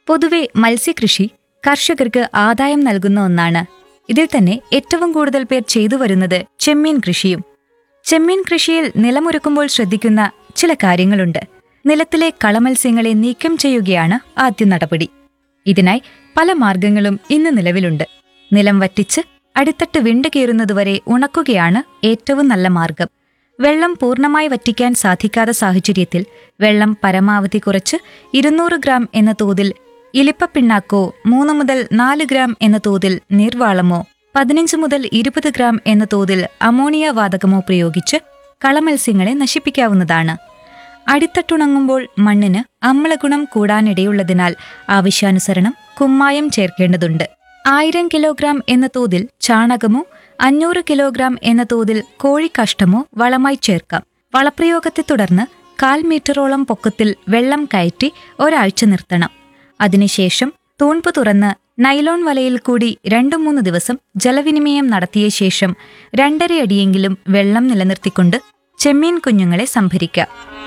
പൊതുവെ മത്സ്യകൃഷി കർഷകർക്ക് ആദായം നൽകുന്ന ഒന്നാണ് ഇതിൽ തന്നെ ഏറ്റവും കൂടുതൽ പേർ ചെയ്തു വരുന്നത് ചെമ്മീൻ കൃഷിയും ചെമ്മീൻ കൃഷിയിൽ നിലമൊരുക്കുമ്പോൾ ശ്രദ്ധിക്കുന്ന ചില കാര്യങ്ങളുണ്ട് നിലത്തിലെ കളമത്സ്യങ്ങളെ നീക്കം ചെയ്യുകയാണ് ആദ്യ നടപടി ഇതിനായി പല മാർഗങ്ങളും ഇന്ന് നിലവിലുണ്ട് നിലം വറ്റിച്ച് അടിത്തട്ട് വിണ്ടുകീറുന്നതുവരെ ഉണക്കുകയാണ് ഏറ്റവും നല്ല മാർഗം വെള്ളം പൂർണ്ണമായി വറ്റിക്കാൻ സാധിക്കാത്ത സാഹചര്യത്തിൽ വെള്ളം പരമാവധി കുറച്ച് ഇരുന്നൂറ് ഗ്രാം എന്ന തോതിൽ ഇലിപ്പപ്പിണ്ണാക്കോ മൂന്ന് മുതൽ നാല് ഗ്രാം എന്ന തോതിൽ നീർവാളമോ പതിനഞ്ച് മുതൽ ഇരുപത് ഗ്രാം എന്ന തോതിൽ അമോണിയ വാതകമോ പ്രയോഗിച്ച് കളമത്സ്യങ്ങളെ നശിപ്പിക്കാവുന്നതാണ് അടിത്തട്ടുണങ്ങുമ്പോൾ മണ്ണിന് അമ്ലഗുണം കൂടാനിടയുള്ളതിനാൽ ആവശ്യാനുസരണം കുമ്മായം ചേർക്കേണ്ടതുണ്ട് ആയിരം കിലോഗ്രാം എന്ന തോതിൽ ചാണകമോ അഞ്ഞൂറ് കിലോഗ്രാം എന്ന തോതിൽ കോഴിക്കാഷ്ടമോ വളമായി ചേർക്കാം വളപ്രയോഗത്തെ തുടർന്ന് കാൽ മീറ്ററോളം പൊക്കത്തിൽ വെള്ളം കയറ്റി ഒരാഴ്ച നിർത്തണം അതിനുശേഷം തൂൺപ് തുറന്ന് നൈലോൺ വലയിൽ കൂടി രണ്ടു മൂന്ന് ദിവസം ജലവിനിമയം നടത്തിയ ശേഷം രണ്ടര അടിയെങ്കിലും വെള്ളം നിലനിർത്തിക്കൊണ്ട് ചെമ്മീൻ കുഞ്ഞുങ്ങളെ സംഭരിക്കാം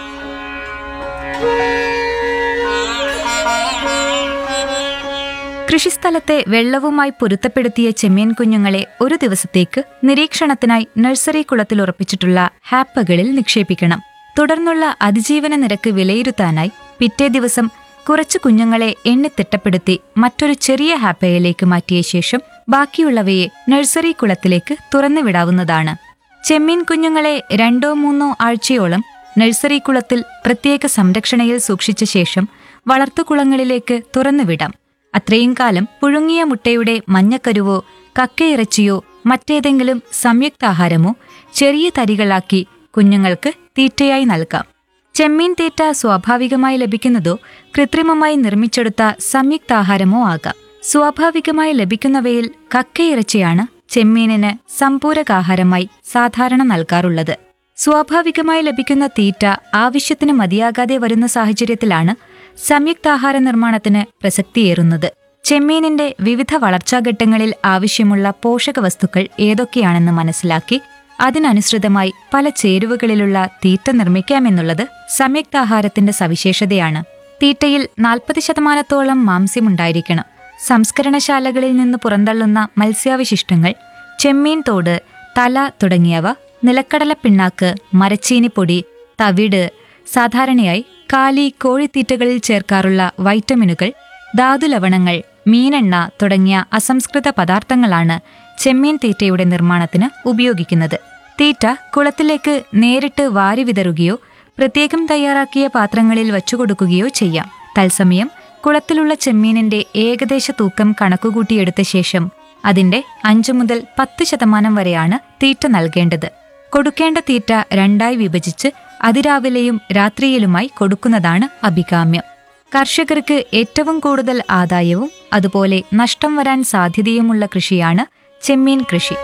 കൃഷിസ്ഥലത്തെ വെള്ളവുമായി പൊരുത്തപ്പെടുത്തിയ ചെമ്മീൻ കുഞ്ഞുങ്ങളെ ഒരു ദിവസത്തേക്ക് നിരീക്ഷണത്തിനായി നഴ്സറി കുളത്തിൽ ഉറപ്പിച്ചിട്ടുള്ള ഹാപ്പകളിൽ നിക്ഷേപിക്കണം തുടർന്നുള്ള അതിജീവന നിരക്ക് വിലയിരുത്താനായി പിറ്റേ ദിവസം കുറച്ച് കുഞ്ഞുങ്ങളെ എണ്ണി തിട്ടപ്പെടുത്തി മറ്റൊരു ചെറിയ ഹാപ്പയിലേക്ക് മാറ്റിയ ശേഷം ബാക്കിയുള്ളവയെ നഴ്സറി കുളത്തിലേക്ക് തുറന്നുവിടാവുന്നതാണ് ചെമ്മീൻ കുഞ്ഞുങ്ങളെ രണ്ടോ മൂന്നോ ആഴ്ചയോളം നഴ്സറി കുളത്തിൽ പ്രത്യേക സംരക്ഷണയിൽ സൂക്ഷിച്ച ശേഷം വളർത്തുകുളങ്ങളിലേക്ക് തുറന്നുവിടാം അത്രയും കാലം പുഴുങ്ങിയ മുട്ടയുടെ മഞ്ഞക്കരുവോ കക്കയിറച്ചിയോ മറ്റേതെങ്കിലും സംയുക്താഹാരമോ ചെറിയ തരികളാക്കി കുഞ്ഞുങ്ങൾക്ക് തീറ്റയായി നൽകാം ചെമ്മീൻ തീറ്റ സ്വാഭാവികമായി ലഭിക്കുന്നതോ കൃത്രിമമായി നിർമ്മിച്ചെടുത്ത സംയുക്താഹാരമോ ആകാം സ്വാഭാവികമായി ലഭിക്കുന്നവയിൽ കക്കയിറച്ചിയാണ് ചെമ്മീനിന് സമ്പൂരകാഹാരമായി സാധാരണ നൽകാറുള്ളത് സ്വാഭാവികമായി ലഭിക്കുന്ന തീറ്റ ആവശ്യത്തിന് മതിയാകാതെ വരുന്ന സാഹചര്യത്തിലാണ് സംയുക്താഹാര നിർമ്മാണത്തിന് പ്രസക്തിയേറുന്നത് ചെമ്മീനിന്റെ വിവിധ വളർച്ചാഘട്ടങ്ങളിൽ ആവശ്യമുള്ള പോഷകവസ്തുക്കൾ ഏതൊക്കെയാണെന്ന് മനസ്സിലാക്കി അതിനനുസൃതമായി പല ചേരുവകളിലുള്ള തീറ്റ നിർമ്മിക്കാമെന്നുള്ളത് സംയുക്താഹാരത്തിന്റെ സവിശേഷതയാണ് തീറ്റയിൽ നാൽപ്പത് ശതമാനത്തോളം മാംസ്യമുണ്ടായിരിക്കണം സംസ്കരണശാലകളിൽ നിന്ന് പുറന്തള്ളുന്ന മത്സ്യാവശിഷ്ടങ്ങൾ ചെമ്മീൻ തോട് തല തുടങ്ങിയവ നിലക്കടല പിണ്ണാക്ക് മരച്ചീനിപ്പൊടി തവിട് സാധാരണയായി കാലി കോഴിത്തീറ്റകളിൽ ചേർക്കാറുള്ള വൈറ്റമിനുകൾ ധാതുലവണങ്ങൾ മീനെണ്ണ തുടങ്ങിയ അസംസ്കൃത പദാർത്ഥങ്ങളാണ് ചെമ്മീൻ തീറ്റയുടെ നിർമ്മാണത്തിന് ഉപയോഗിക്കുന്നത് തീറ്റ കുളത്തിലേക്ക് നേരിട്ട് വാരി വിതറുകയോ പ്രത്യേകം തയ്യാറാക്കിയ പാത്രങ്ങളിൽ വച്ചുകൊടുക്കുകയോ ചെയ്യാം തത്സമയം കുളത്തിലുള്ള ചെമ്മീനിന്റെ ഏകദേശ തൂക്കം കണക്കുകൂട്ടിയെടുത്ത ശേഷം അതിന്റെ അഞ്ചു മുതൽ പത്ത് ശതമാനം വരെയാണ് തീറ്റ നൽകേണ്ടത് കൊടുക്കേണ്ട തീറ്റ രണ്ടായി വിഭജിച്ച് അതിരാവിലെയും രാത്രിയിലുമായി കൊടുക്കുന്നതാണ് അഭികാമ്യം കർഷകർക്ക് ഏറ്റവും കൂടുതൽ ആദായവും അതുപോലെ നഷ്ടം വരാൻ സാധ്യതയുമുള്ള കൃഷിയാണ് ചെമ്മീൻ കൃഷി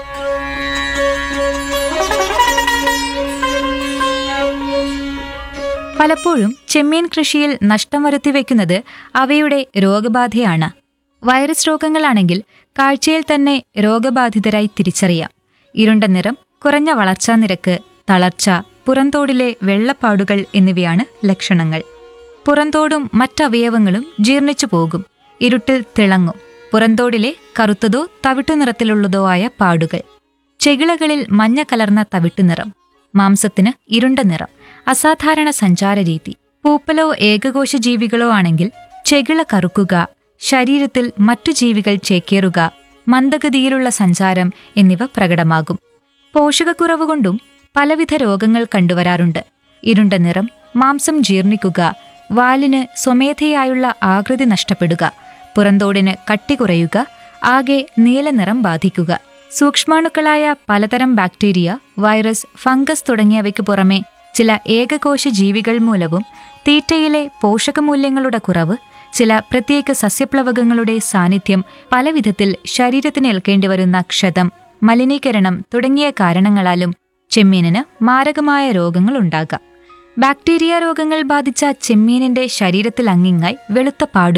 പലപ്പോഴും ചെമ്മീൻ കൃഷിയിൽ നഷ്ടം വരുത്തി വയ്ക്കുന്നത് അവയുടെ രോഗബാധയാണ് വൈറസ് രോഗങ്ങളാണെങ്കിൽ കാഴ്ചയിൽ തന്നെ രോഗബാധിതരായി തിരിച്ചറിയാം ഇരുണ്ട നിറം കുറഞ്ഞ വളർച്ചാ നിരക്ക് തളർച്ച പുറന്തോടിലെ വെള്ളപ്പാടുകൾ എന്നിവയാണ് ലക്ഷണങ്ങൾ പുറന്തോടും മറ്റവയവങ്ങളും ജീർണിച്ചു പോകും ഇരുട്ടിൽ തിളങ്ങും പുറന്തോടിലെ കറുത്തതോ തവിട്ടു നിറത്തിലുള്ളതോ ആയ പാടുകൾ ചെകിളകളിൽ മഞ്ഞ കലർന്ന തവിട്ടു നിറം മാംസത്തിന് ഇരുണ്ട നിറം അസാധാരണ സഞ്ചാര രീതി പൂപ്പലോ ഏകകോശ ജീവികളോ ആണെങ്കിൽ ചെകിള കറുക്കുക ശരീരത്തിൽ മറ്റു ജീവികൾ ചേക്കേറുക മന്ദഗതിയിലുള്ള സഞ്ചാരം എന്നിവ പ്രകടമാകും പോഷകക്കുറവ് കൊണ്ടും പലവിധ രോഗങ്ങൾ കണ്ടുവരാറുണ്ട് ഇരുണ്ട നിറം മാംസം ജീർണിക്കുക വാലിന് സ്വമേധയായുള്ള ആകൃതി നഷ്ടപ്പെടുക പുറന്തോടിന് കട്ടി കുറയുക ആകെ നീലനിറം ബാധിക്കുക സൂക്ഷ്മാണുക്കളായ പലതരം ബാക്ടീരിയ വൈറസ് ഫംഗസ് തുടങ്ങിയവയ്ക്ക് പുറമെ ചില ഏകകോശ ജീവികൾ മൂലവും തീറ്റയിലെ പോഷകമൂല്യങ്ങളുടെ കുറവ് ചില പ്രത്യേക സസ്യപ്ലവകങ്ങളുടെ സാന്നിധ്യം പലവിധത്തിൽ ശരീരത്തിന് ഏൽക്കേണ്ടി വരുന്ന ക്ഷതം മലിനീകരണം തുടങ്ങിയ കാരണങ്ങളാലും ചെമ്മീനിന് മാരകമായ രോഗങ്ങൾ ഉണ്ടാകാം ബാക്ടീരിയ രോഗങ്ങൾ ബാധിച്ച ചെമ്മീനിന്റെ ശരീരത്തിൽ അങ്ങിങ്ങായി വെളുത്ത പാടുകൾ